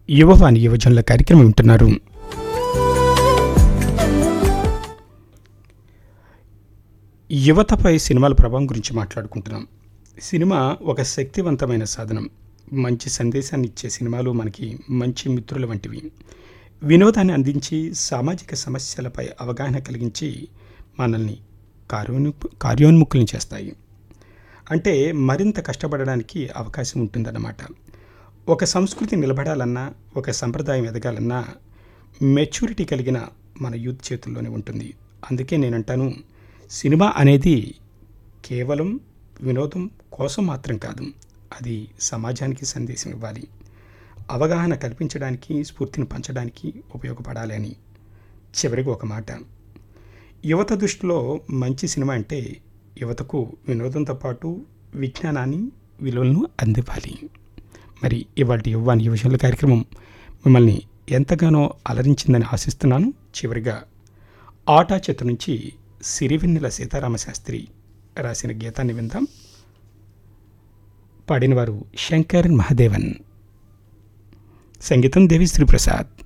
యువవాణి యువజనుల కార్యక్రమం వింటున్నారు యువతపై సినిమాల ప్రభావం గురించి మాట్లాడుకుంటున్నాం సినిమా ఒక శక్తివంతమైన సాధనం మంచి సందేశాన్ని ఇచ్చే సినిమాలు మనకి మంచి మిత్రుల వంటివి వినోదాన్ని అందించి సామాజిక సమస్యలపై అవగాహన కలిగించి మనల్ని కార్యోన్ము కార్యోన్ముఖులను చేస్తాయి అంటే మరింత కష్టపడడానికి అవకాశం ఉంటుందన్నమాట ఒక సంస్కృతి నిలబడాలన్నా ఒక సంప్రదాయం ఎదగాలన్నా మెచ్యూరిటీ కలిగిన మన యూత్ చేతుల్లోనే ఉంటుంది అందుకే నేనంటాను సినిమా అనేది కేవలం వినోదం కోసం మాత్రం కాదు అది సమాజానికి సందేశం ఇవ్వాలి అవగాహన కల్పించడానికి స్ఫూర్తిని పంచడానికి ఉపయోగపడాలి అని చివరికి ఒక మాట యువత దృష్టిలో మంచి సినిమా అంటే యువతకు వినోదంతో పాటు విజ్ఞానాన్ని విలువలను అందివ్వాలి మరి ఇవాళ యువ్వాని యువజనుల కార్యక్రమం మిమ్మల్ని ఎంతగానో అలరించిందని ఆశిస్తున్నాను చివరిగా ఆటా చేత నుంచి సిరివెన్నెల సీతారామ శాస్త్రి రాసిన గీతాన్ని విందాం పాడినవారు శంకర్ మహాదేవన్ సంగీతం దేవి శ్రీప్రసాద్